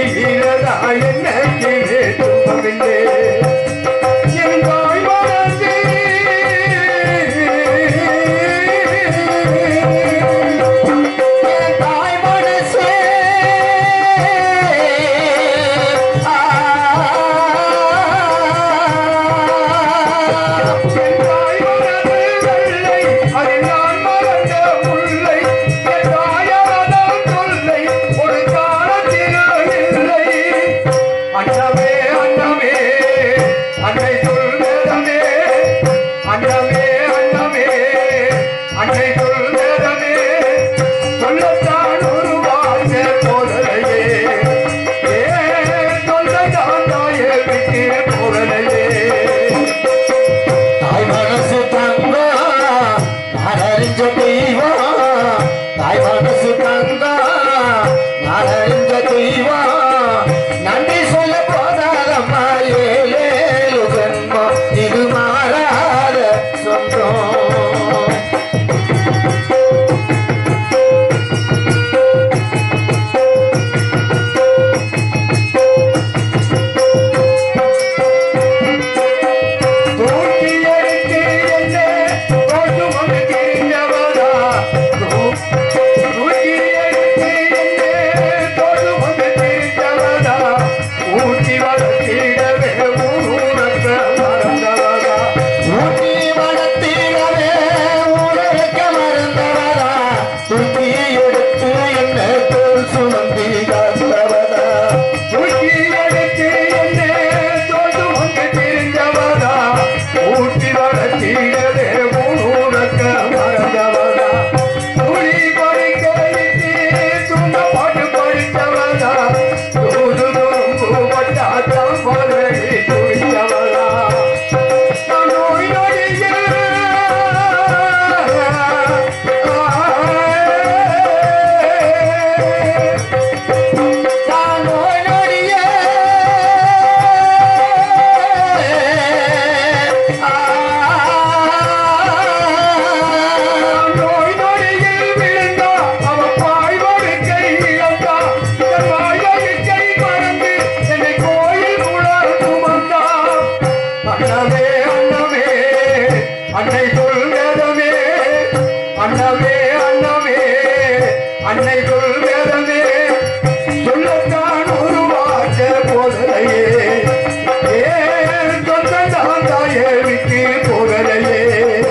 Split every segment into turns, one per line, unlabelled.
தீரதா எனக்கு துன்பமில்லை என் தாய் மனது
என் தாய் மனசே
என் தாய் மனது வெள்ளை அதில் நான் மறந்த முல்லை என் தாயாரதான் தொல்லை ஒரு காலத்திலும் இல்லை அண்ணமே அண்ணமே அன்னை சொல்வேதமே அண்ணமே அண்ணமே அன்னை சொல்வேதமே சொல்லத்தான் ஒரு வாழ்க்கை போதலையே ஏன் சொல்லைதான் தாயே விட்டு போகலையே
தாய் மனசு தங்கா நான் அறிஞ்ச தெய்வம் தாய் மனசு தங்கா நான் அறிஞ்ச தெய்வம் நன்றி சொல்ல போதாதம்மா ஏழேழு ஜென்மம் இது மாறாத சொந்தம்
தூக்கி எடுத்து என்னை தோற்று கொண்டு திரிந்தவரா? தூ- தூக்கி எடுத்து என்னை தோற்று கொண்டு திரிந்தவரா? ஊட்டி வளர்த்திடவே ஊரூரக்க மறந்தவரா?
ஊட்டி வளர்த்திடவே ஊழலுக்க மறந்தவரா தூக்கி எடுத்து என்ன தோல் சுமந்தி காத்தவரா
தூக்கி எடுத்து என்னை தோற்று கொண்டு திரிந்தவரா? ஊட்டி வளர்த்திடவே ஊரூரக்க மறந்தவரா? துளி பறிக்கையிட்டு துண்ட பாட்டு படித்தவரா? தூது துரும்பு பட்டாத்தான் பதறி துடித்தவரா? நான் நோய் நொடியில்
நான் நோய் நொடியே
நோய் நொடியில் விழுந்தா அவ பாய்வடு கை இழந்தா என் வாயை கை மறந்து என்னை கோயில் குழல் சுமந்தா அண்ணவே அண்ணவே அன்னை சொல்வேதமே அண்ணவே அண்ணவே அன்னை சொல்வேதமே சொல்லத்தான் ஒரு வார்த்தை போதலையே ஏன் சொந்தந்தான் தாயே விட்டு போகலையே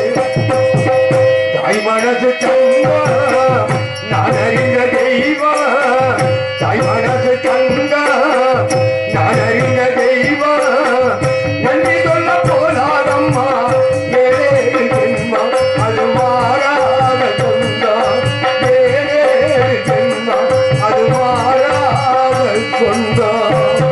தாய் மனசு தங்கா நான் அறிந்த தெய்வம் தாய் மனசு தங்கா நான் அறிந்த தெய்வம் நன்றி சொல்ல போதாதம்மா ஏழேழு ஜென்மம் அது மாறாத சொந்தம் ஏழேழு ஜென்மம் அது மாறாத சொந்தம்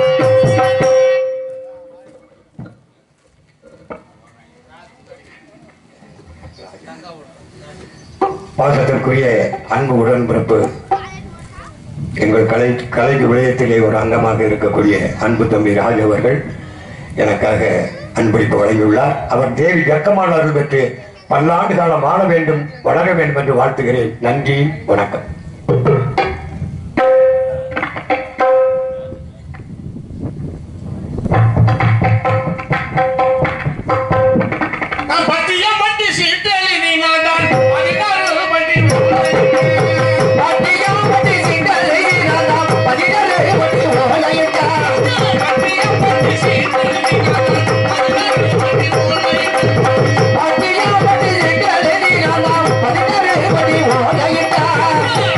பாசத்திற்குரிய அன்பு உடன்பிறப்பு எங்கள் கலை கலை விடயத்திலே ஒரு அங்கமாக இருக்கக்கூடிய அன்பு தம்பி ராஜ் அவர்கள் எனக்காக அன்பளிப்பு வழங்கியுள்ளார் அவர் தேவி ஜக்கமான அருள் பெற்று பல்லாண்டு காலம் ஆள வேண்டும் வளர வேண்டும் என்று வாழ்த்துகிறேன் நன்றி வணக்கம்
நான் பட்டியம் பட்டி சீட்டலி நீங்கள் தான் பதினாறு பட்டி
பட்டியம் பட்டி சிங்கலை நான் பதினேழு பட்டி ஓலையிட்டா
பட்டியம் பட்டி சீட்டலி நீங்கள் தான் பதினாறு பட்டி
பட்டியம் பட்டி சிங்கலை நான் பதினேழு பட்டி ஓலையிட்டா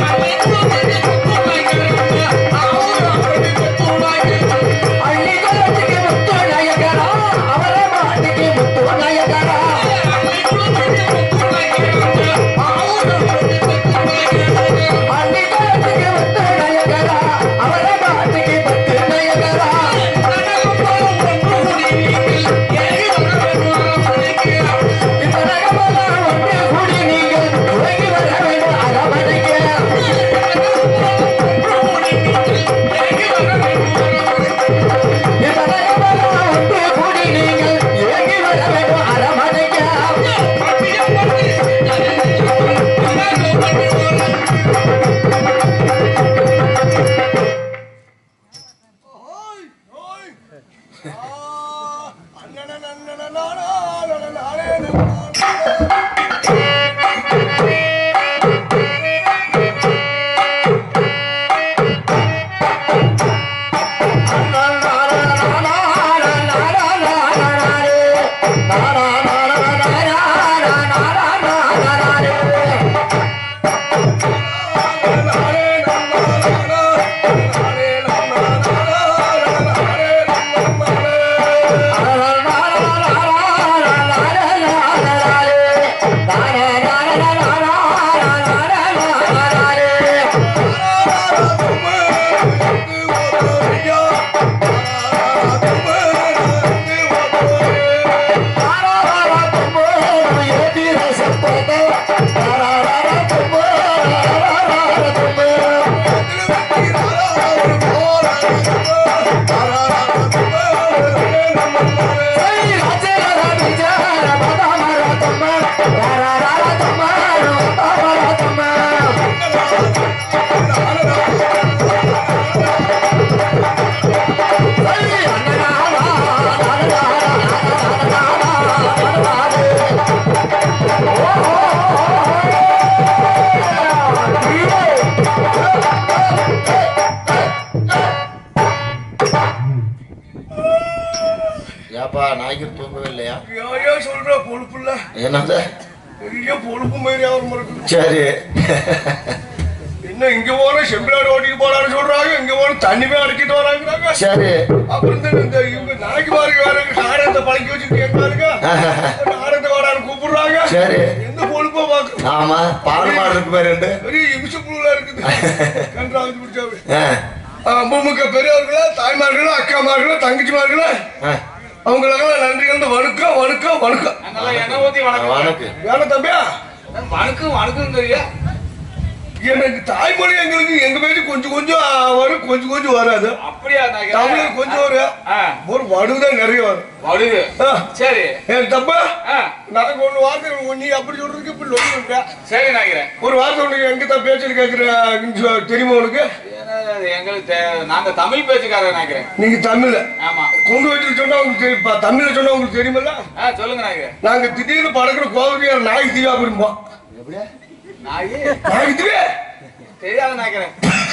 ஏப்பா நாய்க்கு தூங்கவே இல்லையா
ஐயா சொல்ற பொழுப்புல
என்னது
பெரிய பொழுப்பு மாதிரி அவர் மறுக்கு
சரி
என்ன இங்க போன செம்பிளாடு ஓட்டிட்டு போறான்னு சொல்றாங்க இங்க போன தண்ணி போய் அடிக்கிட்டு வராங்கிறாங்க
சரி
அப்புறம் இந்த இந்த இவங்க நாய்க்கு பாருங்க வேற நாடகத்தை பழக்கி வச்சு கேட்பாருங்க நாடகத்தை வாடான்னு கூப்பிடுறாங்க
சரி.
எந்த பொழுப்போ பாக்கு
ஆமா பால் மாடு இருக்கு பாரு ரெண்டு
பெரிய இமிஷ புழுவா இருக்குது கன்றாவது பிடிச்சாவே
ஆ,
அம்புமுக்க பெரியவர்களா தாய்மார்களா அக்காமார்களா தங்கச்சிமார்களா
ஆ,
அவங்களுக்கெல்லாம் நன்றி கலந்து வணக்கம் வணக்கம் வணக்கம்
நல்லா எண்ணெய் ஊத்தி வணக்கம்
வணக்கம்
வேலை தம்பியா
வணக்கம் வணக்கம் தெரியும்
எனக்கு தாய்மொழி எங்களுக்கு எங்க பேச்சு கொஞ்சம் கொஞ்சம் வரும் கொஞ்சம் கொஞ்சம் வராது
அப்படியா நாயகரே?
தமிழ் கொஞ்சம் வரும்
ஆ,
ஒரு வடுதான் நிறைய வரும்
வடுது
ஆ,
சரி
ஏன் தப்பா
ஆ,
நாங்க ஒண்ணு வார்த்தை நீ அப்படி சொல்றதுக்கு இப்படி சொல்லுங்க
சரி நாயகரே
ஒரு வார்த்தை உனக்கு எங்க தான் பேச்சு கேட்கிற தெரியுமா உனக்கு
ஏன்னா, அது எங்களுக்கு தே- நாங்க தமிழ் பேச்சுக்காரர் நினைக்கிறேன்
நீங்க தமிழ்ல
ஆமா
கொண்டு வச்சு சொன்னா உங்களுக்கு தெரியும் ப- தமிழ்ல சொன்னா உங்களுக்கு தெரியுமில்ல
ஆ சொல்லுங்க நாயகரே
நாங்க திடீர்னு படக்குற கோவதியார் நாய் தீவா விரும்போம்
எப்படியா
நாயகி
நாய் தீவே
தெரியாத நாயகரே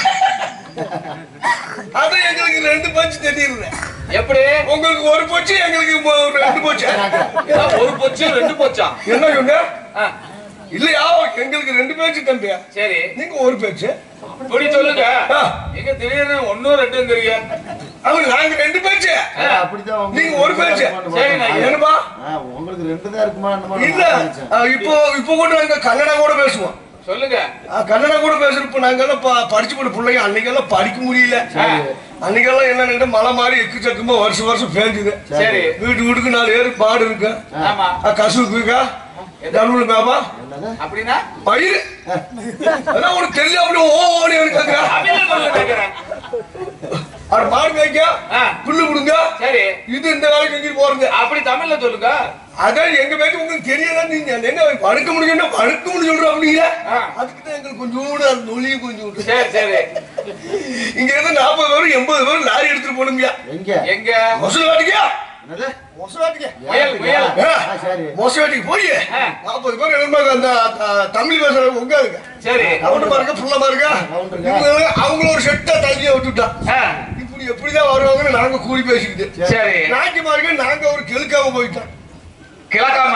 அது எங்களுக்கு ரெண்டு பஞ்சு தெரியுது
எப்படி
உங்களுக்கு ஒரு போச்சு எங்களுக்கு மொ- ஒரு ரெண்டு போச்சு
ஏன் ஒரு பொச்சு ரெண்டு பொச்சா
என்ன சொன்ன
ஆ,
இல்லையா எங்களுக்கு ரெண்டு பேச்சு தம்பியா
சரி
நீங்க ஒரு பேச்சு
இப்படி சொல்லுங்க
ஆ.
எங்க திடீர்னு ஒன்னும் ரெண்டும் தெரியும்
அவங்க நாங்க ரெண்டு பேச்சு
ஆ, அப்படிதான் உங்களுக்கு
நீங்க ஒரு பேச்சு
சரி, நான்
என்னப்பா
ஆ, உங்களுக்கு ரெண்டு தான் இருக்குமா என்னமோ
இல்ல
நான் நினைச்சேன்.
ஆ, இப்போ இப்போ கூட நாங்க கன்னடா கூட பேசுவோம்
சொல்லுங்க
ஆ, கன்னடா கூட பேசுறப்ப நாங்கெல்லாம் ப- படிச்சு போன பிள்ளைங்க அன்னைக்கெல்லாம் படிக்க முடியல
சரி.
அன்னைக்கெல்லாம் என்ன மழை மாதிரி எக்குச்சக்கமா வருஷம் வருஷம் பேஞ்சுது
சரி
வீட்டு வீட்டுக்கு நாலு ஏறு மாடு இருக்கு
ஆமா
ஆ, கசுவுக்கு இருக்கா தருமபுரி மேப்பா
என்னது
அப்படின்னா
பயிர் அதான் உனக்கு தெரியல அப்படி ஓடி இருக்காங்க
தமிழ்ல சொல்லுங்க நாயகரே.
அது மாடு மேய்க்க
ஆ,
புல்லு கொடுங்க
சரி
இது இந்த வேலைக்கு செஞ்சுட்டு போறது
அப்படி தமிழ்ல சொல்லுங்க
அதான் எங்க பேச்சு உங்களுக்கு தெரியல நீங்க என்ன படுக்க முடியும்னா படுக்க முடியும் சொல்ற அப்படிங்கிற
ஆ.
அதுக்கு தான் எங்களுக்கு கொஞ்சோடு அந்த நொழியும் கொஞ்சம்
சரி சரி
இங்க இருந்து நாற்பது பேரும் எண்பது பேரும் லாரி எடுத்துட்டு போனுங்க
எங்க
எங்க
மொசல் வாட்டிக்கா
என்னது
மொசல் வாட்டிக்க
முயல் முயல்
ஆ, சரி
மொசல் வாட்டிக்கு போய்
ஆ.
நாற்பது பேர் என்ன அந்த அஹ், தமிழ் பேசுறவங்க உங்க இருக்கு
சரி
கவுண்டர் பாருங்க புள்ள பாருங்க
கவுண்டர் இருக்கா?
இவங்க அவங்கள ஒரு செட்டா தள்ளிய விட்டுட்டான்
ஆ,
இப்படி எப்படிதான் வருவாங்கன்னு நாங்க கூடி பேசிக்கிட்டு
சரி
நாய்க்கு பாருங்க நாங்க ஒரு கெழுக்காம போயிட்டோம்
கிழக்காம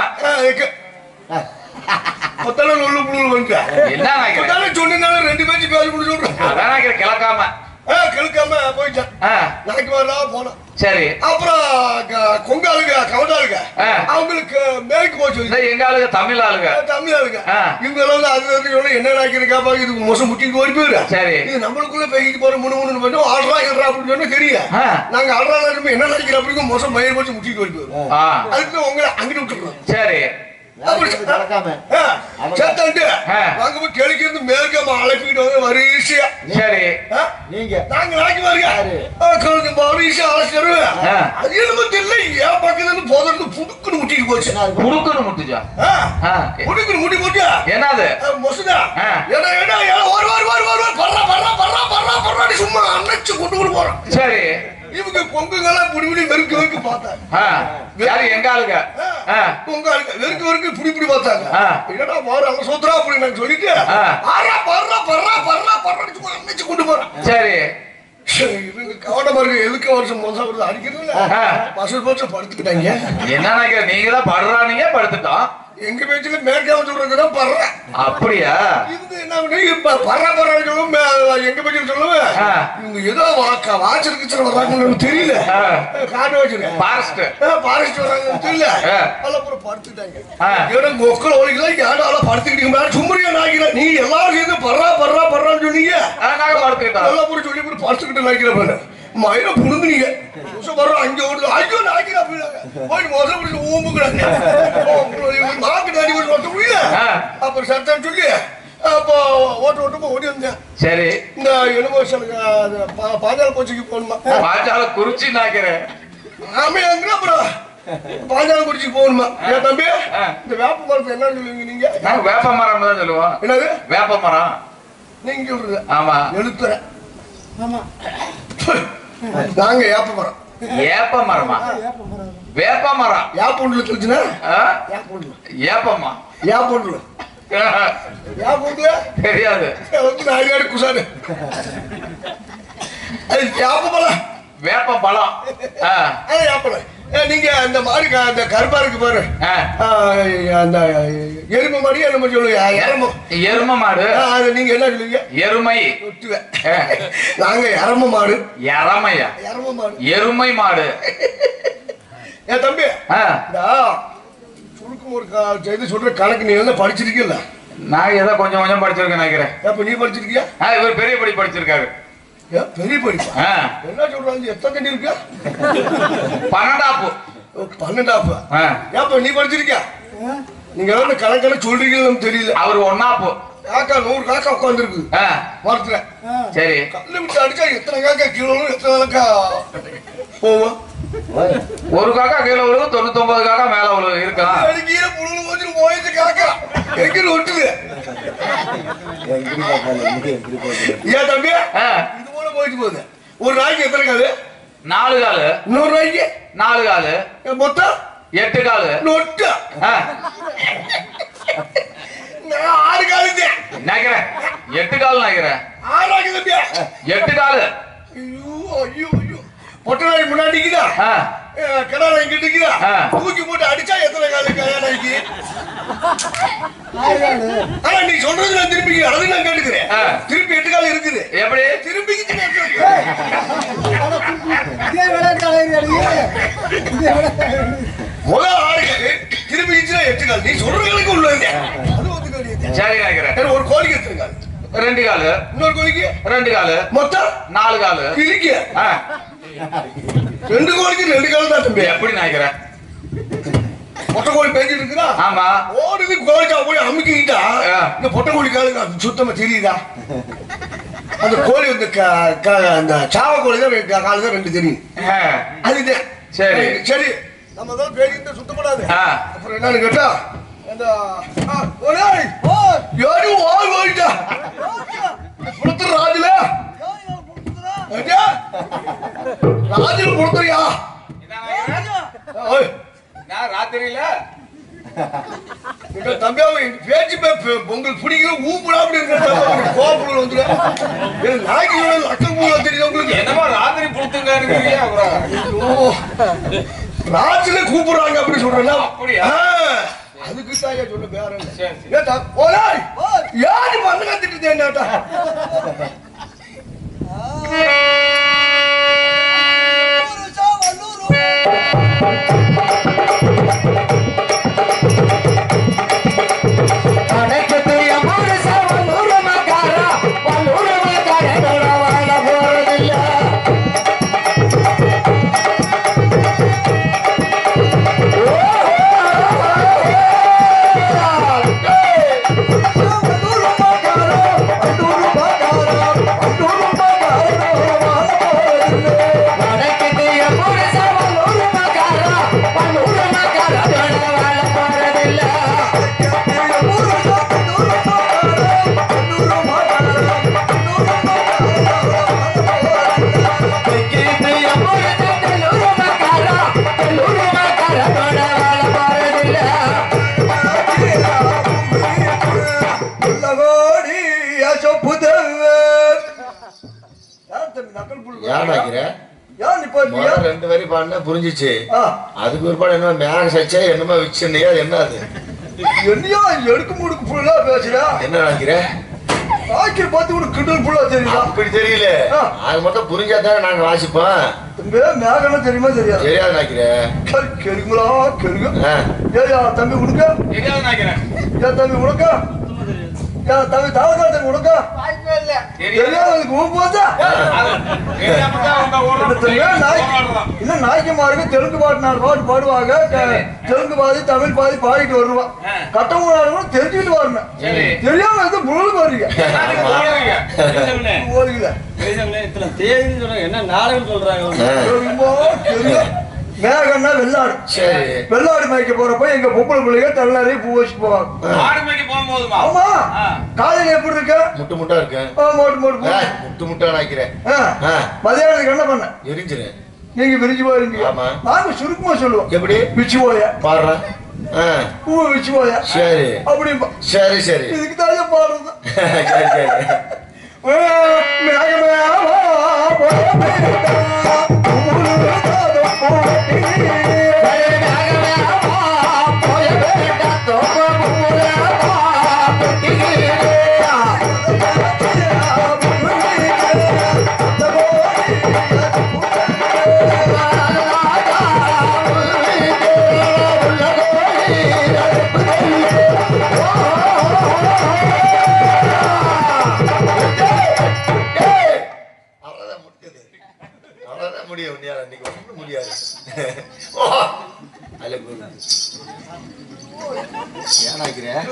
கொத்தால நொல்லு புழு வந்துட்டேன்
என்ன நாயகரே
கொத்தால சொன்னாலும் ரெண்டு பேச்சு பேசி முடிச்சு சொல்றேன்
அதான் நாயகரே கிழக்காம
ஆ, கெழுக்காம போயிட்டான்
ஆ,
நாய்க்கு வரலா போனோம்
சரி
அப்புறம் க- கொங்காளுங்க கவுண்டாளுங்க
ஆ.
அவங்களுக்கு மேற்கு போச்சு
இந்த எங்க ஆளுங்க தமிழ் ஆளுங்க
தமிழ் ஆளுங்க
ஆ.
இவங்க எல்லாம் வந்து அது வந்து சொன்னா என்ன நாய்க்கு பாருங்க இதுக்கு மோசம் முட்டிட்டு ஓடி போயிரு
சரி.
இது நம்மளுக்குள்ள பேசிட்டு போற முன்னு முன்னு பண்ணி ஆடுறா ஏடுறா அப்படின்னு சொன்னா தெரியல
ஆ.
நாங்க ஆடுறா என்ன நினைக்கிற அப்படிங்க மோசம் மயிர் போச்சு முட்டிட்டு ஓடி போயிரு
ஆ,
அதுக்கு உங்களை அங்கிட்டு விட்டுருக்கோம்
சரி
அப்படி
யாருக்கு நடக்காம
சேர்த்தாண்டு
ஆ.
வாங்க போய் கிழக்கு இருந்து மேற்க அழைப்பிக்கிட்டு வந்து வரிசையா
சரி
ஆ?
நீங்க
நாங்க நாய்க்கு பாருங்க
யாரு?
கிழக்கு வரிசையா அழைச்சிட்டு
ஆ.
அது என்னமோ தெரியல ஏன் பக்கத்துல இருந்து போதும் புடுக்குன்னு முட்டிட்டு போச்சு
என்ன அது?
குடுக்கணும் முட்டுச்சா
ஆ.
ஆ,
புடுக்குன்னு முட்டி போட்டு
என்னது
ஆ, மொசுதா
ஆ.
ஏடா ஏடா ஏடா ஒரு ஒரு ஒரு ஒரு ஒரு பர்றா பர்றா பர்றா பர்றா பர்றான்னு சும்மா அணைச்சு கொண்டு கொண்டு போறான்
சரி
இவங்க கொங்குங்கெல்லாம் புடி புடி வெறுக்கு வெறுக்கு பார்த்தாங்க
ஆ, யாரு எங்க ஆளுங்க ஆ,
கொங்கு ஆளுங்க வெறுக்கு வெறுக்கு புடி புடி பார்த்தாங்க
ஆ.
என்னடா மாறு அங்க சோத்ரா அப்படின்னு நான் சொல்லிட்டு
ஆ.
ஆறா பர்றா பர்றா பர்றா பர்றான்னு சும்மா அணைச்சு கொண்டு போறான்
சரி
சரி, இவங்க கவனமா இருக்கு எதுக்கு வருஷம் மோசம் வருது அடிக்கிறது
ஆ.
பசு போச்சு படுத்துக்கிட்டாங்க
என்ன நினைக்கிற நீங்க தான் படுறானீங்க படுத்துட்டோம்
எங்க பேச்சுல மேற்காம சொல்றதுதான் படுறேன்
அப்படியா
இவங்க என்ன பண்ணி இப்ப பர்றா பர்றான்னு சொல்லுவோம் மே- எங்க பேச்சுல சொல்லுவேன்
ஆ.
இவங்க ஏதோ வாக்க வாச்சிருக்கு வர்றாங்கன்னு தெரியல
ஆ.
காட்டு வச்சிருக்கேன்
பாரஸ்ட்
பாரிஸ்ட் வராங்கன்னு தெரியல
ஆ.
அதுல அப்புறம் படுத்துட்டாங்க
ஆ.
ஏன்னா மொக்கள் ஒழிக்கலாம் ஏடால படுத்துக்கிட்டீங்க மேல சும்மரியா நாய்க்கிற நீ எல்லாரும் சேர்ந்து பர்றா பர்றா பர்றான்னு சொன்னீங்க
நாங்க படுத்துக்கிட்டோம்
நல்லா புரிஞ்சு சொல்லி புரிஞ்சு படுத்துக்கிட்டு நாய்க்கிற பாரு மயில புடுங்குனீங்க புதுசா வர்றோம் அங்க ஓடுது ஐயோ நாய்க்கிற அப்படின்னாங்க போய் மோசம் பிடிச்சி ஊம்புக்குறாங்க மாக்கு தாண்டி ஒரு ஓட்ட முடியல
ஆ.
அப்புறம் சத்தம் சொல்லி அப்போ ஓட்ட ஓட்டமா ஓடி வந்தேன்
சரி
இந்த யூனிவர்சலுக்கு பாதாள பூச்சிக்கு போகணுமா
பாஞ்சால குறிச்சி நாக்கிறேன்
ஆமையாங்கிற அப்புறம் பாதாள பூச்சிக்கு போகணுமா ஏன் தம்பி
ஆ.
இந்த வேப்ப மரத்தை என்ன சொல்லுவீங்க நீங்க
நாங்க வேப்ப மரம் தான் சொல்லுவோம்
என்னது
வேப்ப மரம்
நீங்க சொல்றது
ஆமா
எழுத்துற நாங்க ஏப்ப மரம்
ஏப்ப மரமா வேப்ப மரம்
ஏப்பொண்டுல தெரிஞ்சுனா
ஆ?
ஏப்பொண்டுல
ஏப்பமா
ஏப்பொண்டுல ஏப்பொண்டுல
தெரியாது
வந்து நாயாடு குசாடு அது ஏப்ப மரம்
வேப்ப பழம் ஆ,
அது ஏப்பல ஏ, நீங்க அந்த மாடு க- அந்த கருப்பா இருக்கு பாரு
ஆ,
ஆ, அந்த எருமை மாடி என்னமோ சொல்லுங்க இறம
எரும மாடு
அது நீங்க என்ன சொல்லுவீங்க
எருமை
ஒட்டுவேன்
ஆ,
நாங்க இறம மாடு
எரமையா
இறம மாடு
எருமை மாடு
ஏன் தம்பி
ஆ,
இந்தா, சுருக்கம் ஒரு க- இது சொல்ற கணக்கு நீ என்ன படிச்சிருக்கீல்ல
நான் ஏதோ கொஞ்சம் கொஞ்சம் படிச்சிருக்கேன் நினைக்கிறேன்
அப்ப நீ படிச்சிருக்கியா
ஆ, இவர் பெரிய படி படிச்சிருக்காரு
ஏன் பெரிய படிப்பா
ஆ,
என்ன சொல்றாங்க எத்தனை கண்டி இருக்கு
பன்னெண்டாப்பு
ஓ, பன்னெண்டாப்பு
ஆ,
ஏப்பா நீ படிச்சிருக்கியா நீங்க வந்து கணக்கெல்லாம் சொல்றீங்கன்னு தெரியல
அவர் ஒன்னாப்பு
காக்கா நூறு காக்கா உட்காந்துருக்கு
ஆ,
மரத்துல
சரி
கல்லு விட்டு அடிச்சா எத்தனை காக்கா கீழே விழும், எத்தனை காக்கா போவோம்
ஒரு காக்கா கீழே விழுகும் தொண்ணூத்தி ஒன்பது காக்கா மேல விழுகும் இருக்கான்
அடிக்கிற புழுகு கொஞ்சம் போயிடுச்சு காக்கா எங்க ஒட்டுது ஏன் தம்பி
ஆ,
இது போல போயிட்டு போகுது ஒரு நாய்க்கு எத்தனை காது
நாலு காலு
இன்னொரு நாய்க்கு
நாலு காலு
மொத்தம்
எட்டு காலு
நொட்டு
ஆ,
நான் ஆறு காலுந்தேன்
நினைக்கிறேன் எட்டு கால் நினைக்கிறேன்
ஆறாக்கு தம்பியா
எட்டு காலு
ஐயோ ஐயோ ஐயோ பொட்டை நாய் முன்னாடி நிக்குதா
ஆ,
கடா நாய் இங்கிட்டு நிக்குதா
ஆ.
தூக்கி போட்டு அடிச்சா எத்தனை காலு கல்யாண நாய்க்கு ஆனா நீ சொல்றது நான் திருப்பி அது நான் கேட்டுக்கிறேன்
ஆ.
திருப்பி எட்டு கால் இருக்குது
எப்படி
திருப்பி முதல் ஆறு காலு திருப்பி எட்டு கால் நீ சொல்றதுக்கு உள்ளது அது ஒத்துக்காது
சரி நினைக்கிறேன்
ஒரு கோழிக்கு எத்தனை கால்
ரெண்டு காலு
இன்னொரு கோழிக்கு
ரெண்டு காலு
மொத்தம்
நாலு காலு
கிளிக்கு
ஆ,
ரெண்டு கோழிக்கு ரெண்டு கால் தான் தம்பி
எப்படி நினைக்கிறேன்
பொட்டை கோழி பேஞ்சிட்டு இருக்குதா
ஆமா
ஓடுது கோழிக்கா போய் அமுக்கிட்டா
ஆ.
இந்த பொட்டை கோழி காலுக்கு அது சுத்தமா தெரியுதா அந்த கோழி வந்து க- க- அந்த சாவ கோழி தான் ரெண்டு காலு தான் ரெண்டு தெரியும்
ஆ,
அதுதான்
சரி.
சரி நம்ம தான் பேசிட்டு சுத்தப்படாது
ஆ.
அப்புறம் என்னன்னு கேட்டா அந்த ஆ, ஒரேய், யாரு வாய் வாயிட்டா கொடுத்துரு ராஜுல ஐயா, ராஜுல கொடுத்துறியா ஓய்
நான் ராத்திரியில
இந்த தம்பி அவன் எங்க பேச்சு பே- பே- உங்களுக்கு பிடிக்கல ஊப்புடா அப்படி இருக்கிற கோப்புல வந்துடு நாய்க்கு இவ்வளவு லக்கம் பூல தெரியுது உங்களுக்கு
என்னமோ ராத்திரி புளுத்துங்க
ஓ, ராஜுல கூப்பிடுறாங்க அப்படி சொல்றேன்னா
அப்படியா?
அதுக்கு தான் ஐயா சொல்ல வேற இல்ல.
சரி, சரி.
ஏத்தா, ஓலாய், யாரு மண்ணு கத்திட்டு என்னட்டா கோடி
ஏன் நினைக்கிற?
யார் நிப்பாட்டியா?
முதல்ல ரெண்டு வரி பாடினா புரிஞ்சிச்சு
ஆ,
அதுக்கு ஒருபாடு என்னமோ மேக சச்சே என்னமோ விச்சுனியா என்ன அது
என்னையா எடுக்கு முடுக்கு புள்ளா பேசுறா
என்ன நினைக்கிற
ஆக்கிய பார்த்து உனக்கு கிண்டல் புள்ளா தெரியுதா
அப்படி தெரியல
ஆ.
அது மட்டும் புரிஞ்சாதானே நாங்க வாசிப்போம்
தம்பி மேகம்னா தெரியுமா தெரியாது
தெரியாது நினைக்கிற
கெருங்களா கெருங்க
ஆ.
ஏயா தம்பி உனக்க
தெரியாது நினைக்கிறேன்
ஏன் தம்பி உனக்க ஏன் தம்பி தாவக்கா தம்பி உனக்க தெரியாததுக்கு உன் போதா இல்ல நாய்க்குமாருக்கு தெலுங்கு பாட்டு நாலு பாட்டு பாடுவாங்க தெ- தெலுங்கு பாதி தமிழ் பாதி பாடிட்டு வருவான்
ஆ.
கட்டவங்க தெரிஞ்சுட்டு வரணும்
சரி.
தெரியாம எது முழு பாருங்க ஓடுங்கள
என்ன நாடகம் சொல்றாங்க
ஆ.
மேகன்னா வெள்ளாடு
சரி
வெள்ளாடு மேய்க்க போறப்ப எங்க பொம்பளை பிள்ளைங்க தலைநறைய பூ வச்சு போவாங்க
ஆடுமைக்கு போகும்போதுமா
ஆமா
ஆ.
காலையில எப்படி இருக்க
முட்டு முட்டா இருக்கு
ஆ, மோட்டு மோட்டு
ஆ,
மோட்டு.
முட்டு முட்டா நினைக்கிறேன்
ஆ.
ஆ.
மதியானத்துக்கு என்ன பண்ண
எரிஞ்சிரு
நீங்க விரிஞ்சு போயிருங்க
ஆமா.
நாங்க சுருக்கமா சொல்லுவோம்
எப்படி
பிச்சு போய
பாடுற ஆ.
பூவை வச்சு போய
சரி
அப்படி
சரி சரி
இதுக்கு தான் பாடுறது
சரி சரி
ஆ, மேகமேவா, போய் போய்தா, உமுழுதாத போட்டி.
அவ்வளவுதான் முடியும் உன்னையால இன்னைக்கு ஒண்ணும் முடியாது ஓ அதுல போகுது. ஏன் ஆக்கிறேன்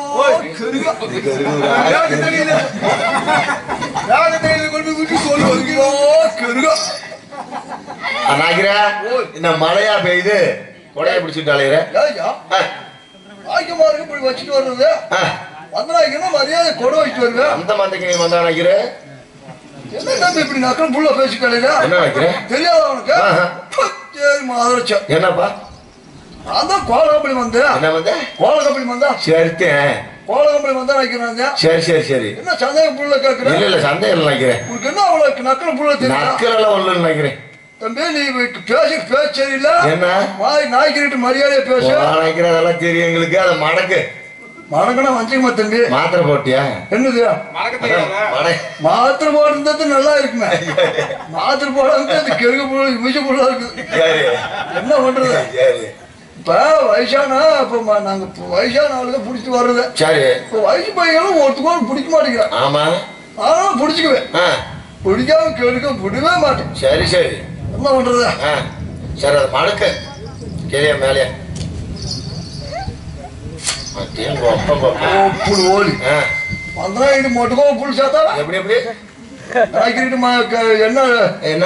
அண்ணாக்கிறா இந்த மழையா பெய்யுது கொடையை பிடிச்சிட்டு அலையிற
ஆக்கியமாருக்கு இப்படி வச்சுட்டு வர்றது வந்தனாங்கன்னா மரியாதை கொடை வச்சுட்டு வருவேன்
அந்த மந்தைக்கு நீ வந்தா நினைக்கிற
என்ன தம்பி இப்படி நக்கல் புள்ள பேசிக்கலையா
என்ன நினைக்கிற
தெரியாத உனக்கு
ஆஹா.
சரி மாதரச்சா
என்னப்பா
நான் தான் கோல கம்பெனி வந்தேன்
என்ன வந்த
கோல கம்பெனி வந்தா
சரித்தேன்
கோல கம்பெனி வந்தா நினைக்கிறேன்
சரி சரி சரி
என்ன சந்தேகம் புள்ள கேட்கிறேன்
இல்ல இல்ல சந்தேகம் நினைக்கிறேன்
உனக்கு என்ன அவ்வளவு நக்கல் புள்ள தெரியும்
நக்கல் எல்லாம் ஒண்ணு நினைக்கிறேன்
தம்பி நீ பேசி பேச சரியில்லை
என்ன
வாய் நாய்க்கிட்டு மரியாதையா பேசு
நினைக்கிறேன் அதெல்லாம் தெரியும் எங்களுக்கு அதை மடக்கு
மணக்கணும் வஞ்சிக்கமா தம்பி
மாத்திரை போட்டியா
என்னது
மறக்க தெரியாதா
மடை
மாத்திரை போடுறது நல்லா இருக்குமே மாத்திரை போடாம அது கெருக புள்ள இமிச்ச புள்ள இருக்குது
சரி
என்ன பண்றது
சரி
இப்ப வயசானா இப்ப ம- நாங்க இப்ப வயசான ஆளுங்க பிடிச்சிட்டு வர்றது
சரி
இப்ப வயசு பையனும் ஒருத்துக்கும் பிடிக்க மாட்டேங்கிறான்
ஆமா
ஆனாலும் பிடிச்சிக்குவேன்
ஆ
பிடிக்காம கெடுக்க விடவே மாட்டேன்
சரி சரி
என்ன பண்றது
ஆ சரி அது மடக்கு கீழே மேலே அத்தியம் கொப்பம் கொப்பம்
புல் ஓடி
ஆ
வந்தா இது மொட்டுக்கோ புல் சேர்த்தா
எப்படி எப்படி
நாய்க்கிட்டு என்ன
என்ன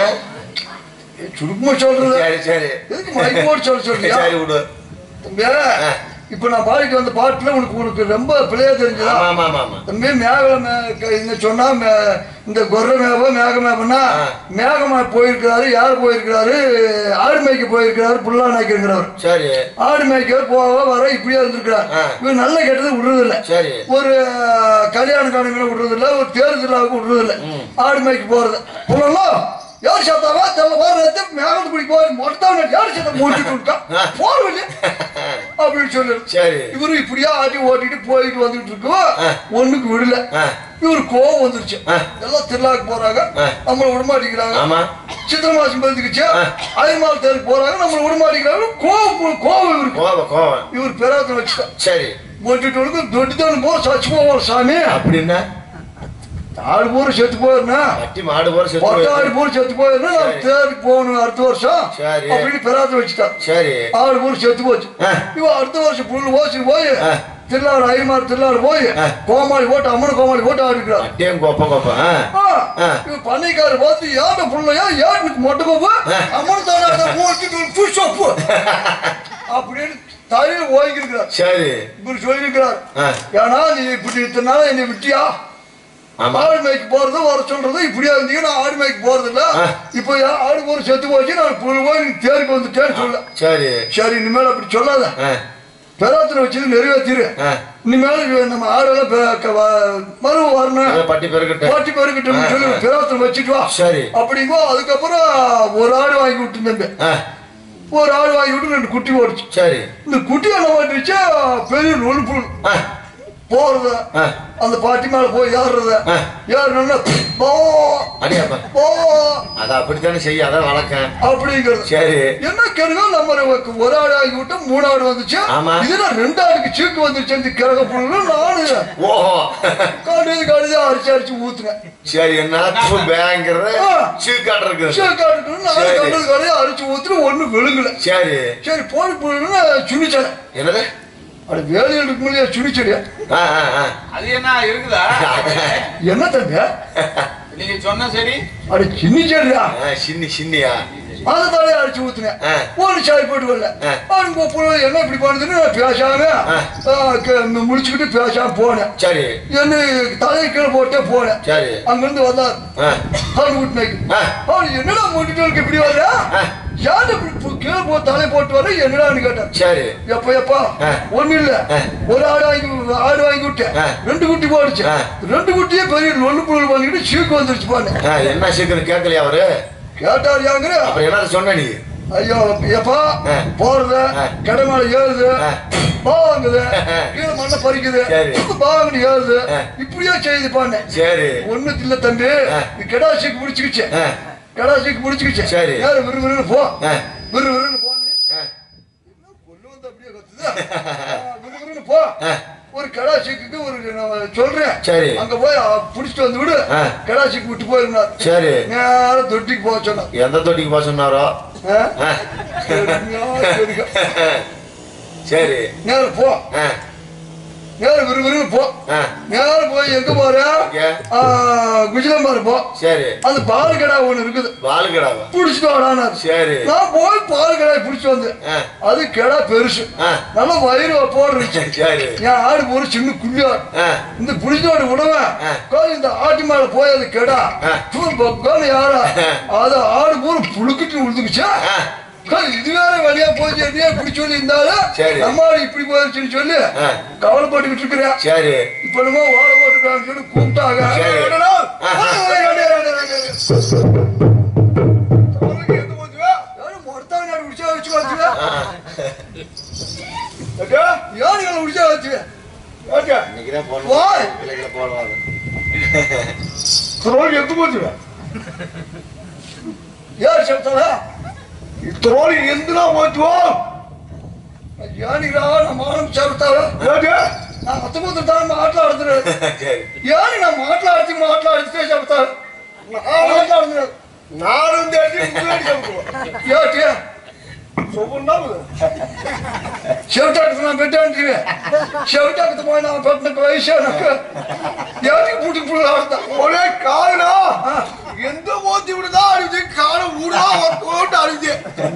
சுருக்கமா சொல்றது
சரி சரி
எதுக்கு மைக் போட்டு சொல்ல சொல்றியா
சரி விடு
தம்பி இப்ப நான் பாடிட்டு வந்த பாட்டுல உனக்கு உனக்கு ரொம்ப பிள்ளையா தெரிஞ்சதா
ஆமா ஆமா ஆமா ஆமா
தம்பி மேகல மே- இந்த சொன்னா மே- இந்த கொர்ர மேவோ மேக மேவனா
ஆ.
மேகமா போயிருக்கிறாரு யார் போயிருக்கிறாரு ஆடு மேய்க்க போயிருக்கிறாரு புல்லா நாய்க்கிறவர்
சரி
ஆடு மேய்க்க போக வர இப்படியே இருந்திருக்கிறார்
ஆ.
இவன் நல்ல கெட்டது விடுறதில்ல
சரி
ஒரு கல்யாண காலங்களை விடுறதில்ல ஒரு தேர்தலாவுக்கு விடுறதில்ல ஆடு மேய்க்க போறது புள்ளலாம் யார் சேர்த்தாவா தெல்ல போறது மேகத்து பிடி போய் மொத்தம் யார் சேர்த்தா மூச்சுட்டு விட்டா போறவில்லை அப்படின்னு சொல்லு
சரி
இவரு இப்படியா ஆட்டி ஓட்டிட்டு போயிட்டு வந்துட்டு இருக்கோம்
ஆ.
ஒண்ணுக்கு விடல
ஆ
இவரு கோவம் வந்துருச்சு
ஆ.
எல்லாம் திருவிழாக்கு போறாங்க
ஆ.
நம்மள விடமாட்டேங்கிறாங்க
ஆமா
சித்திர மாசம் பதிக்குச்சு
ஆ.
அயல்மால் தேருக்கு போறாங்க நம்மள விடமாட்டேங்கிறாங்க கோவம் கோவம் இவருக்கு
கோவம் கோவம்
இவர் பெறாத்த வச்சுட்டா
சரி
போட்டுட்டு வந்து தொட்டுதான் போ சச்சு போவோம் சாமி
அப்படின்னா
ஆடு பூரா செத்து போயிருந்தா
கட்டி மாடு போற செத்து
பத்து ஆடு
போயிருக்கு.
பூரா செத்து போயிருந்தா நான்
சரி.
தேருக்கு போகணும் அடுத்த வருஷம்
சரி.
அப்படின்னு பெறாத்த வச்சுட்டா
சரி
ஆடு பூரா செத்து போச்சு
ஆ.
இவன் அடுத்த வருஷம் புல்லு ஓசி போய்
ஆ.
திருநாள் ஐமாறு திருநாள் போய்
ஆ.
கோமாளி போட்டு அம்மன் கோமாளி போட்டு ஆடிக்கிறார்
அட்டியம் கொப்பம் கொப்பம் ஆ
ஆ.
ஆ.
இவன் பண்ணைக்காரர் பார்த்து யார்ட புள்ளையா யாருக்கு மொட்டை கோப்பு
ஆ.
அம்மன் தானே போட்டு புஷ்அப்பு அப்படின்னு தலையில ஓய்க்கிருக்கிறார்
சரி
இவர் சொல்லியிருக்கிறார்
ஆ.
ஏன்னா நீ இப்படி இத்தனை நாள் என்னை விட்டியா
ஆமா
ஆடு மேய்க்கு போறது வர சொல்றது இப்படியா இருந்தீங்க நான் ஆடு மேய்க்கு போறது இல்ல
ஆ.
இப்ப ஏன் ஆடு போற செத்து போச்சு நான் புழு போய் நீ தேருக்கு வந்துட்டேன்னு சொல்ல
சரி
சரி இனிமேல் அப்படி சொல்லாத
ஆ
பெறாத்திர வச்சது நிறைவேற்றிரு
ஆ
இனிமேல் இது நம்ம ஆடெல்லாம் பெ- க- வ- மறு வரணும்
ஏதோ பட்டி பெருக்கட்டும்
பாட்டி பெருக்கிட்டு
ஆ,
சொல்லி
ஆ.
பெறாத்திர வச்சுட்டு வா
சரி
அப்படிங்கோ அதுக்கப்புறம் ஒரு ஆடு வாங்கி விட்டு தம்பி
ஆ
ஒரு ஆடு வாங்கி விட்டு ரெண்டு குட்டி ஓடிச்சு
சரி
இந்த குட்டி என்ன பண்ணிருச்சு பெரிய நொல் புல்
ஆ
போறது
ஆ
அந்த பாட்டி மேல போய் ஏறுறது
ஆ.
ஏறணும்னா போ
அடியாப்பா
போ
அது அப்படித்தானே செய்ய அதான் வழக்கம்
அப்படிங்கிறது
சரி
என்ன கெடுதோ நம்ம ஒரு ஆடு ஆகி விட்டு மூணு ஆடு வந்துச்சு
ஆமா.
இதுல ரெண்டு ஆடுக்கு சீக்கு வந்துருச்சு இந்த கிழக்க புல்லு நானு
ஓஹோ
காடுது காடுது அரிச்சு அரிச்சு ஊத்துனேன்
சரி என்ன பேங்கிறது
ஆ.
சீக்காட்டு இருக்குது
சீக்காட்டு நாலு
சரி.
கண்டது காடையை அரிச்சு ஊத்துட்டு ஒண்ணு விழுங்கல
சரி
சரி போய் புல்லுன்னு சுனிச்சேன்
என்னது
அது வேலையில் இருக்கு இல்லையா சுனிச்செடியா
ஆ ஆ ஆ
அது என்ன இருக்குதா
என்ன தங்க
நீங்க சொன்ன சரி
அது சின்ன செடியா
ஆ, சின்னி சின்னியா
அதை தலையை அடிச்சு ஊத்துனேன்
ஆ.
ஒரு சாய் போட்டு வரல
ஆ.
அவங்க புள்ள என்ன இப்படி பண்ணுதுன்னு நான் பேசாம
ஆ.
ஆ, க- முடிச்சுக்கிட்டு பேசாம போனேன்
சரி
என்ன தலையை கீழே போட்டே போனேன்
சரி
அங்கிருந்து வந்தார்
ஆ
கால் விட்டுனாக்கு
ஆ.
அவன் என்னடா மூட்டிட்டு இப்படி வர்ற
ஆ.
யாரு இப்படி பு- கீழே போ தலை போட்டு வர என்னடான்னு கேட்டேன்
சரி
எப்ப எப்பா
ஆ.
ஒண்ணு இல்ல
ஆ.
ஒரு ஆடு வாங்கி ஆடு வாங்கி விட்டேன்
ஆ.
ரெண்டு குட்டி போடுச்சு
ஆ.
ரெண்டு குட்டியே பெரிய நொல்லு புழு பண்ணிக்கிட்டு சீக்கு வந்துருச்சு பாரு
ஆ, என்ன சீக்கிரம் கேட்கலையா அவரு
கேட்டார் யாங்கிற
அப்புறம் என்ன சொன்ன நீ
ஐயோ எப்பா
ஆ.
போறது
ஆ.
கடை மேல ஏறுது
ஆ.
பாவாங்குது
ஆ.
கீழே மண்ணை பறிக்குது
சரி.
பாவாங்கடி ஏறுது
ஆ.
இப்படியே செய்து பாண்ணு
சரி
ஒண்ணு இல்ல தம்பி
ஆ.
இது கெடாசிக்கு முடிச்சுக்கிச்சு
ஆ
கெடாசிக்கு முடிச்சுக்கிச்சு
சரி.
நேர விறு விறுன்னு போ
ஆ.
விறு விறுன்னு போனது
ஆ.
கொண்டு வந்து அப்படியே கத்துது ஆ, விறு விறுன்னு போ
ஆ.
ஒரு கடாசிக்கு ஒரு நான் சொல்றேன்
சரி.
அங்க போய் அ, புடிச்சிட்டு வந்து விடு
ஆ.
கடாசிக்கு விட்டு போயிருந்தார்
சரி
நேரம் தொட்டிக்கு போக சொன்னார்
எந்த தொட்டிக்கு போக சொன்னாரோ
ஆ?
ஆ.
சரிங்க, சரிங்க.
சரி
நேரம் போ
ஆ,
நேரம் விறுவிறுன்னு போ
ஆ.
நேரம் போய் எங்க போற
எங்க?
ஆ, குஜிலம்பாரு போ
சரி
அந்த பால் கடை ஒண்ணு இருக்குது
வாழுங்கடாவா
புடிச்சிட்டு வாடானாரு
சரி
நான் போய் பால் கடாய் பிடிச்சி வந்தேன்
ஆ.
அது கிடா பெருசு
ஆ.
நல்ல வயிறு போடுருச்சு
சரி
என் ஆடு ஒரு சின்ன குள்ளியாடு
ஆ.
இந்த புடிச்சோடு விடுவேன்
ஆ.
கோழி இந்த ஆட்டு மேல போய் அது கெடா
ஆ.
தூள் பக்கம் யாரா
ஆ.
அது ஆடு பூரா புழுக்கிட்டு விழுந்துக்குச்சா
ஆ.
கோழி இது வேற வழியா போய் சரியா இப்படி சொல்லி இருந்தாலும்
சரி.
நம்ம ஆடு இப்படி போயிருச்சுன்னு சொல்லி
ஆ.
கவலைப்பட்டுக்கிட்டு இருக்கிறேன்
சரி
இப்ப என்னமோ ஓட போட்டுருக்காங்கன்னு சொல்லி கூப்பிட்டாங்க
சரி.
அடடா,
ஆஹா.
ஓடு, ஓடு, ஓடு, ஓடு, ஓடு.
அவனுக்கு எந்த போச்சுவா?
யாரும் மொடத்தாங்க நாடு உடிச்சா வச்சு வச்சுக்க
ஆ.
ஏக்கா,
யாருங்களை உடிச்சா வச்சுக்க
ஏக்கா,
இன்னைக்குதான் போன்
வாய்.
பிள்ளைகளை போடுவாங்க
துரோகி எந்த போச்சுவா?
யார் செப்தாரா
துரோகி எந்தனா போச்சுவோ?
யானிரா நம்ம மானம் செப்தாரா
ஏக்கா,
நான் ಹತ್ತೊಂಬತ್ತು ತಾನು ಮಾట్లాಡಿದ್ರೆ
சரி
ಯಾರು ನಾ ಮಾట్లాಡ್ತಿ ಮಾట్లాಡ್ತಿ చెప్తారు మాట్లాడుతున్నారు
நானும் இந்த இடத்துக்கு முன்னாடி சொல்லுவேன்.
ఏంటి
சொல்லுன்னா போதும்.
చెవిటాకు నా బిడ్డ అంటే చెవిటాకు పోయినా పెట్టిన వయసు నాకు ఎవరికి పుట్టి పుట్టి ఆడతా
ஒரே காலனா எந்த மோத்தி விடுதா அடிச்சு காலம் ஊடா ஓட்டு அடிச்சு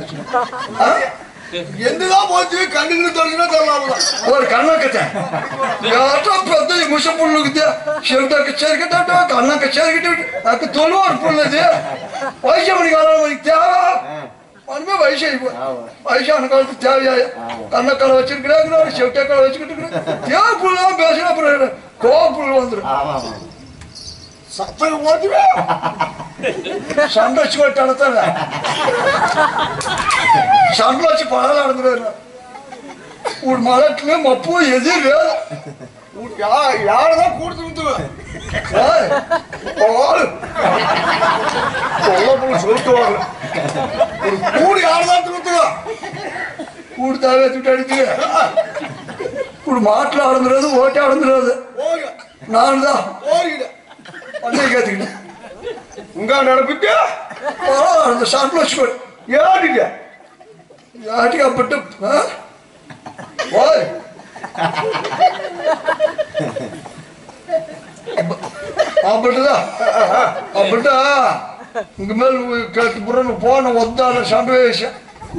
எந்ததான் போச்சு கண்ணுக்கு தெரிஞ்சுனா தெரியலாம்
ஒரு கண்ணக்கத்தை ఏటో పెద్ద ముస పుల్లుకి చెవిటాకు చెరిగేటట్టు కన్నక్క చెరిగేటట్టు నాకు తొలివాడు పుల్లది వయసు మనకి మనకి తేవా మనమే వయసు అయిపో వయసు అనకాలத்து தேவையாய கண்ணக்கால வச்சிருக்கிறாங்க செவிட்டாக்கால வச்சுக்கிட்டு தேவை புள்ள பேசினா அப்புறம் கோவ புல் வந்துடும்
சத்தம் போச்சுவே
சண்டை வச்சு கொட்டு அனுத்தாங்க சண்டை வச்சு பழம் நடந்துருவாரு ஒரு மலட்டுல மப்பு எது లేదు
யாரதான் கூடுத்து விட்டுவேன்
ஏய்,
ஆளு சொல்ல போல சொல்லிட்டுவாங்க ஒரு கூடி யாரதான் திருத்துவேன்
கூடு தாவே துட்டு அடிச்சு ఇప్పుడు మాట్లాడుతున్నది ఓటే ఆడుతున్నది
போக
నాన్నదా
போகிட
అన్నీ కతికిన
உங்க நடப்பிட்டு
அந்த షాట్లో వచ్చుకోండి
ஏடிக்க
ఆటికి అప్పట్టు ఓయ్ అప్పట్టుదా అప్పట ఇంక మేలు కట్టి బుర్రను పోన వద్దాన సంట వేసా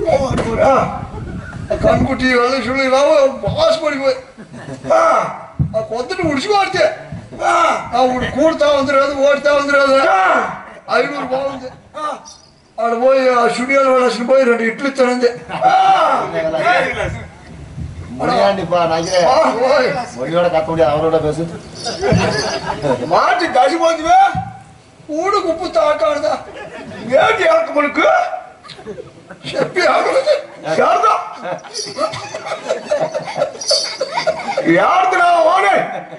కనుకుట్టి వెళ్ళి చూడి రావు ఆశపడిపోయి ఆ కొత్తటి ఉడిచిపోడితే ఆ ఉడి కూడుతా వందిరాదు ఓడితా వందిరాదు ఐనూరు బాగుంది ఆడ పోయి ఆ స్టూడియోలో వెళ్ళాల్సిన పోయి రెండు ఇట్లు ఇస్తానంది
முடியாண்டிப்பா நகிறேன்
ఆ, ఓయ్
மொழியோட கத்த முடியாது அவரோட பேசு
மாட்டு தசி போச்சுவே
ఊడు ఉప్పు తాకాడదా
ஏடி இறக்கு மனுக்கு
చెప్పి ఆగలేదు
யாருதான் யாருக்குடா ஓனே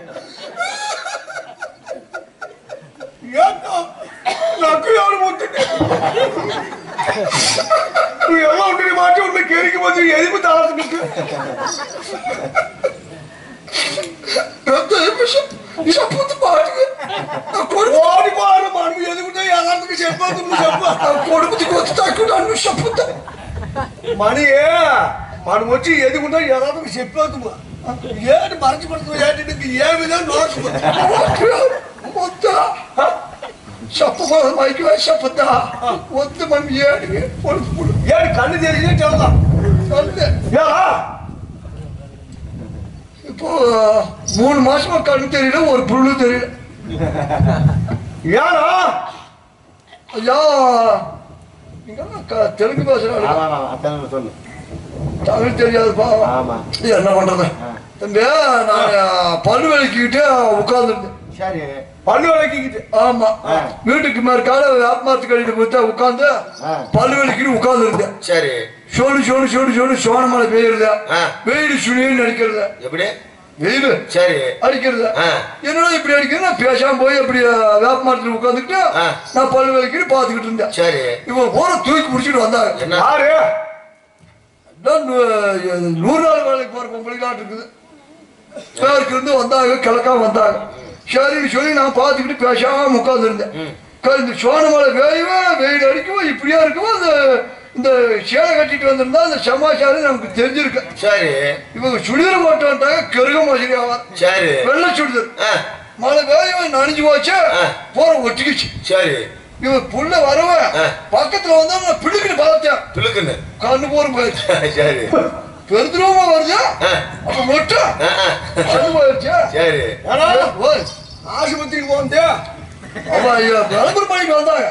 ஏன்டா నాకు ఎవరు ముట్టింది నువ్వు ఎలా ఉంటుంది మాట ఉన్న కేరికి వచ్చి ఎదిపి తాళతుకు
పెద్ద విషయం చెప్పొద్దు బాటికి నా కొడుకు
ఓడిపోవాలి మనం ఎదుగుతే యథార్థకు చెప్పదు నువ్వు చెప్పు
నా కొడుకుకి వచ్చి తక్కువ నన్ను చెప్పొద్దు
మణి మనం వచ్చి ఎదుగుంటే యథార్థకు చెప్పేద్దు ఏంటి మరచిపడుతుంది ఏంటి నీకు ఏ విధంగా నోచుకో
వద్దా చెప్పకూడదు మైకి వేసి చెప్పొద్దా వద్దు మనం ఏడికి పొడుపు
ఏంటి కన్ను తెరిచి చెప్తాం
అంతే
ஏடா
இப்போ மூணு மாசமா கண்ணு தெரியல ஒரு புல்லு தெரியல
ஏடா
ஐயா இங்க க- தெலுங்கு பேசுறாங்க
ஆமா ஆமா அத்தனை சொல்லு
தமிழ் தெரியாதுப்பா
ஆமா
என்ன பண்றது தம்பி நான் பல்லு விளக்கிக்கிட்டு உட்காந்துருந்தேன்
சரி
பல்லு விளக்கிக்கிட்டு
ஆமா
ஆ.
வீட்டுக்கு மேற்கால வேப்பமாத்து கடையில போய் உட்காந்து
ஆ.
பல்லு விளக்கிட்டு உட்கார்ந்து இருந்தேன்
சரி
சோடு சோடு சோடு சோடு சோனமலை பெய்யுறது
ஆ.
வெயில் சுழின்னு அடிக்கிறது
எப்படி
வெயில்
சரி
அடிக்கிறது
ஆ.
என்னடா இப்படி அடிக்கிறது நான் பேசாம போய் அப்படி வேப்ப மரத்துல உட்காந்துக்கிட்டு
ஆ.
நான் பல்லு விளக்கிட்டு பாத்துக்கிட்டு இருந்தேன்
சரி
இவன் போற தூக்கி பிடிச்சிட்டு வந்தாங்க
என்ன
யாரு
அதான் நூ- நூறு நாள் வேலைக்கு போற பொம்பளைக்காட்டு இருக்குது பேருக்கு இருந்து வந்தாங்க கிழக்கா வந்தாங்க சரின்னு சொல்லி நான் பார்த்துக்கிட்டு பேசாம உட்காந்துருந்தேன் இந்த சோனமலை வேயவே வெயில் அடிக்குமோ இப்படியா இருக்குமோ அந்த இந்த சேலை கட்டிட்டு வந்திருந்தா அந்த சமாச்சாரம் நமக்கு தெரிஞ்சிருக்கு
சரி
இவங்க சுடிதார் போட்டு வந்துட்டாங்க கருக மாதிரி ஆவார்
சரி
வெள்ளை சுடிதார்
ஆ,
மழை வேயவே நனைஞ்சு போச்சு போற ஒட்டிக்கிச்சு
சரி
இவன் புள்ள வரவன்
ஆ.
பக்கத்துல வந்தா நான் பிடிக்கிட்டு பார்த்தேன்
பிள்ளைக்குன்னு
கண்ணு போற போயிடுச்சு
சரி
பெருந்துருவமா வருது
ஆ,
அப்ப மட்டும்
ஆ, ஆ.
கண்ணு போயிடுச்சு
சரி
ஏன்னா
ஓய்,
ஆஸ்பத்திரிக்கு போந்தே
ஆமா ஐயா விளம்பரம் பண்ணிட்டு வந்தாங்க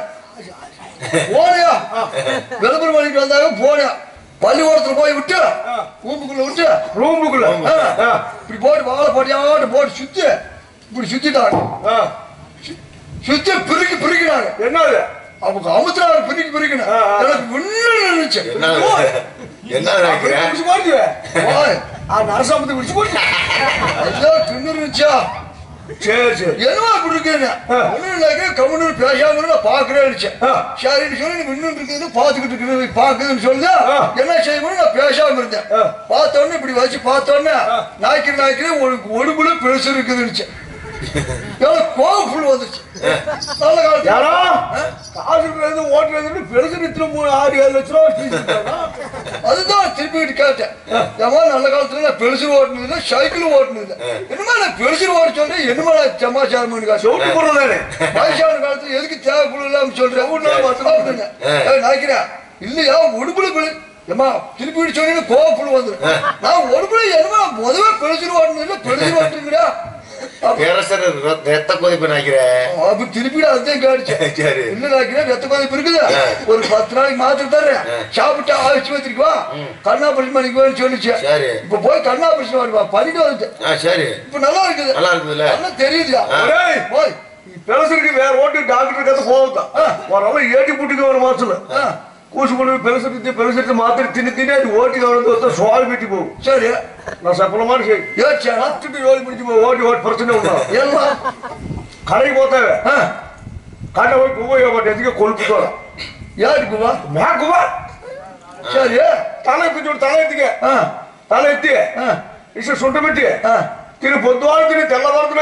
போனையா விளம்பரம் பண்ணிட்டு வந்தாங்க போனேன் பள்ளிக்கூடத்துல போய் விட்டு ரூமுக்குள்ள விட்டு
ரூமுக்குள்ள
ஆ,
ஆ,
இப்படி போட்டு வாழை போட்டியாட்டு போட்டு சுத்தி இப்படி சுத்திட்டாங்க
ஆ.
சுத்தி பிரிக்கி பிரிக்கிறாங்க
என்னது
அவங்க அமுத்துறாங்க பிரிக்கி பிரிக்கணும்
ஆ, ஆ.
எனக்கு ஒண்ணு நினைச்சு
என்ன என்ன நினைக்கிறேன்
குடிச்சு போச்சு
ஓய்,
ஆ நரசாமத்தை குடிச்சு போச்சு
ஐயா தின்னு இருந்துச்சா
சரி சரி
என்னவா இப்படி இருக்குங்க
ஆ.
ஒண்ணும் இல்லைங்க கம்முன்னு பேசாம நான் பாக்குறேன்னு
ஆ.
சரின்னு சொல்லி நீ இன்னும் இருக்குது பாத்துக்கிட்டு இருக்குது பாக்குதுன்னு சொல்லுது
ஆ.
என்ன செய்யணும் நான் பேசாம இருந்தேன்
ஆ.
பார்த்த உடனே இப்படி வச்சு பார்த்த உடனே நாய்க்கு நாய்க்கு உனக்கு ஒடுப்புல பெருசு இருக்குதுன்னு எவ்வளவு கோவம் புல் வந்துச்சு நல்ல
யாரோ
காலத்துல
காசு இருக்கிறது ஓட்டுறது பெருசு நித்துல மூணு ஆறு ஏழு லட்ச ரூபா fees இருக்காங்க.
அதுதான் திருப்பிட்டு கேட்டேன் ஏமா நல்ல காலத்துல நான் பெருசு ஓட்டுனது இல்லை சைக்கிள் ஓட்டுனது இல்லை என்னமா நான் பெருசு ஓட சொல்றேன் என்னமா நான் சமாச்சாரம் பண்ணி காசு
செவுட்டு போடுறது தானே
வயசான காலத்துல எதுக்கு தேவைப்படும் இல்லாம சொல்றேன் ஒரு நாள் மட்டும் அப்படிங்க நினைக்கிறேன் இல்லையா உடுப்புல பிள்ளை ஏமா திருப்பி விட்டு சொன்னீங்க கோவப்புழு வந்துடும் நான் உடுப்புல என்னமா முதவே பெருசு ஓட்டணும் இல்லை பெருசு ஓட்டுங்கிறா
பேரசர் ரத்த- ரத்த கொதிப்பு நினைக்கிறேன்
அப்ப திருப்பி அதையும் கேட்டுச்சு
சரி
இல்ல நினைக்கிறேன் ரத்த கொதிப்பு இருக்குது ஒரு பத்து நாளைக்கு மாத்திரை தர்றேன் சாப்பிட்டு ஆச்சு வச்சிருக்கா கண்ணா பரிசு பண்ணிக்குவேன்னு சொல்லிச்சு
சரி
இப்ப போய் கண்ணா பரிசு வருவா பண்ணிட்டு வந்துட்டு
ஆ சரி
இப்ப நல்லா இருக்குது
நல்லா இருக்குதுல்ல
நல்லா தெரியுதுயா
டேய்,
போய்
பெருசருக்கு வேற ஓட்டு டாக்டர் கத்து போகுதான் ஒரு ஏட்டி புட்டுக்கு ஒரு மாசத்துல
ஆ,
கூசு கொண்டு போய் பெருசு பெருசு மாத்திரை தின்னு தின்னு அது ஓட்டி கவர்ந்து வந்து சுவால் பெட்டி போகும்
சரி
நான் சப்பல மாதிரி செய்
ஏச்சாடா
பத்துட்டு ஜோலி பிடிச்சி போய் ஓட்டி ஓட்டி பிரச்சனை உண்டா
எல்லாம்
கடைக்கு போத்தாவே
ஆ,
கடை போய் குவையை போட்டு எதுக்கு கொழுப்பு தோற
யாருக்கு வா
மேக்குவா
சரி
தலை பிடிச்சி ஒரு தலை எத்திக்க
ஆ,
தலை எத்தி
ஆ,
இசை சுண்ட பெட்டி
ஆ.
திரு பொதுவாக திரு தெல்ல வாரத்துல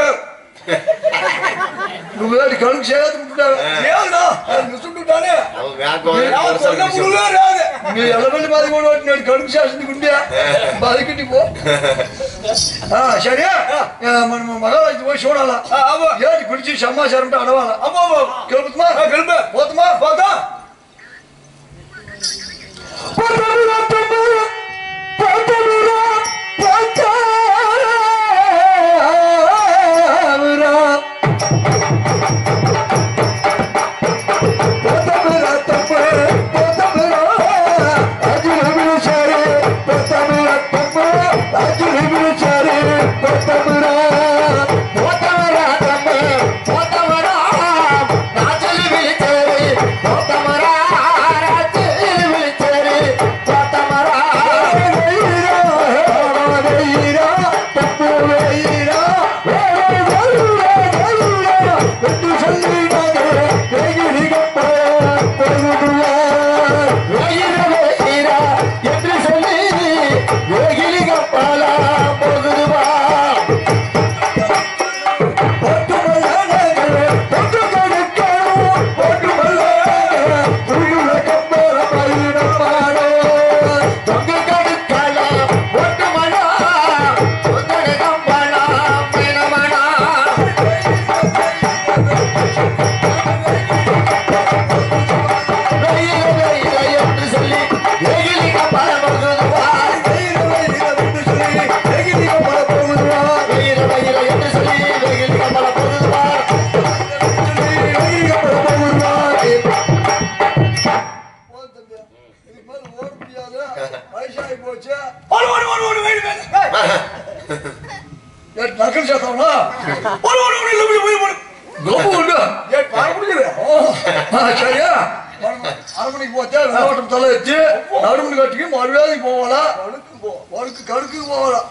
உங்க வேலை கணக்கு செய்யாது விட்டுட்டாங்க.
ஏன்னா சுட்டுட்டானே
அவன் மேற்கு வந்து
நான்
பெருசா
சொன்ன
இருந்துச்சு.
முழுவே ராது.
நீ எலமெண்ட் மாதிரி கூட ஓட்டினாடி கணக்கு சாசனத்துக்கு உண்டியா பாதிக்கிட்டு போ ஆ சரியா மகாராஜ் போய் சோடாலாம்
ஆ, ஆமா
ஏடி பிடிச்சி சமாச்சாரம் அடவாலாம்
ஆமா ஆமா
கேள்விமா
ஆ, கிளம்பு
போத்துமா
பார்த்தா
வயசாகி போச்சு
ஓடு ஓடு ஓடு ஓடு வெயிட் வெயிட்
நக்கல் சேர்த்தவனா
ஓடு ஓடு ஓடு இல்ல போய் போய்
கோபு உண்டு
ஏ பாரு முடியுது
ஓ, ஆ, சரியா அரை மணிக்கு போச்சா வெள்ளோட்டம் தலை வச்சு நடுமணி கட்டிக்கு மறுவேதைக்கு போகலாம்
கடுக்கு போ
உனக்கு கடுக்கு போகலாம்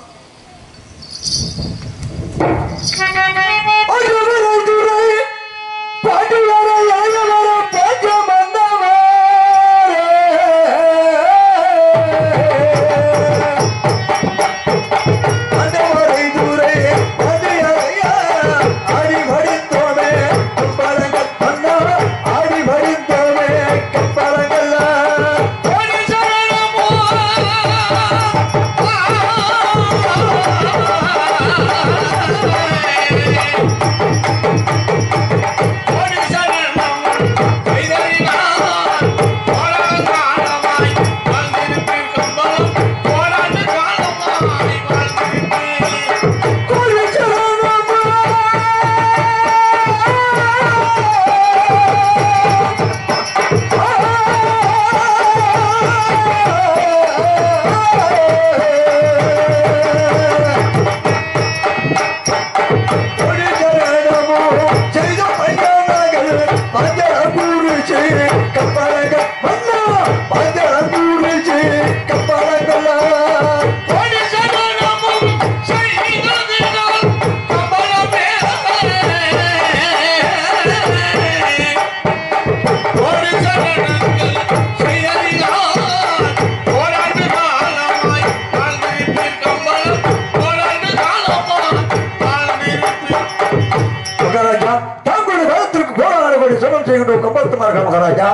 பாட்டு வர எழுத வர பேச்ச வந்தவரே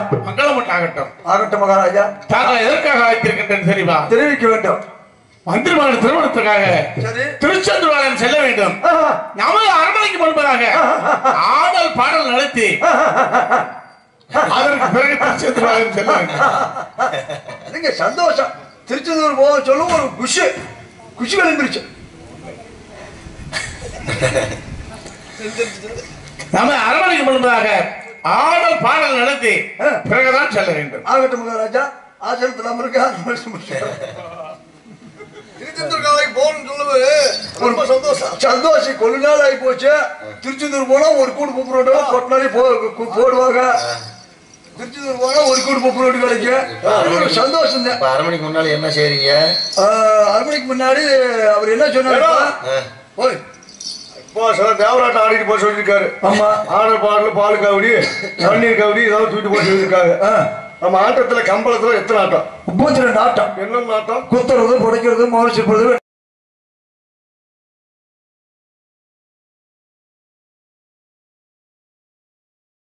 மங்களம் உண்டாகட்டும்
ஆகட்டும் மகாராஜா
தாங்கள் எதற்காக அழைத்திருக்கின்றேன் தெரியுமா
தெரிவிக்க வேண்டும்
மந்திரிமான திருமணத்துக்காக
சரி
திருச்செந்தூராலயம் செல்ல வேண்டும்
ஆஹா.
நமது அரண்மனைக்கு முன்பதாக ஆடல் பாடல் நடத்தி அதற்கு பிறகு திருச்செந்தூராலயம் செல்ல வேண்டும்
நீங்க சந்தோஷம் திருச்செந்தூர் போக சொல்லும் ஒரு குஷி குஷி கிளம்பிருச்சு
நம்ம அரண்மனைக்கு முன்பதாக ஆடல் பாடல் நடத்தி பிறகுதான் செல்ல வேண்டும்
ஆகட்டும் மகாராஜா ஆசிரமத்தில் அமருங்க
திருச்செந்தூர் காலைக்கு போகணும்னு சொல்லவே ரொம்ப சந்தோஷம்
சந்தோஷம் கொஞ்ச நாள் ஆகி போச்சு திருச்செந்தூர் போனா ஒரு கூடு பப்பு ரோடு கொட்டினாலே போ கு- போடுவாங்க திருச்செந்தூர் போனா ஒரு கூடு பப்பு ரோடு கிடைக்கும் ஒரு சந்தோஷம் தான்
இப்ப அரமணிக்கு முன்னால என்ன செய்றீங்க
அரமணிக்கு முன்னாடி அவர் என்ன சொன்னாரு ஓய்
இப்போ சில தேவராட்டம் ஆடிட்டு போக சொல்லியிருக்காரு
ஆமா
ஆடல் பாடல் பால் காவடி தண்ணீர் காவடி ஏதாவது தூக்கிட்டு போக சொல்லியிருக்காங்க
ஆ.
நம்ம ஆட்டத்துல கம்பளத்துல எத்தனை ஆட்டம்
முப்பத்தி ரெண்டு ஆட்டம்
என்ன ஆட்டம்
குத்துறது புடைக்கிறது மோர் சிற்பது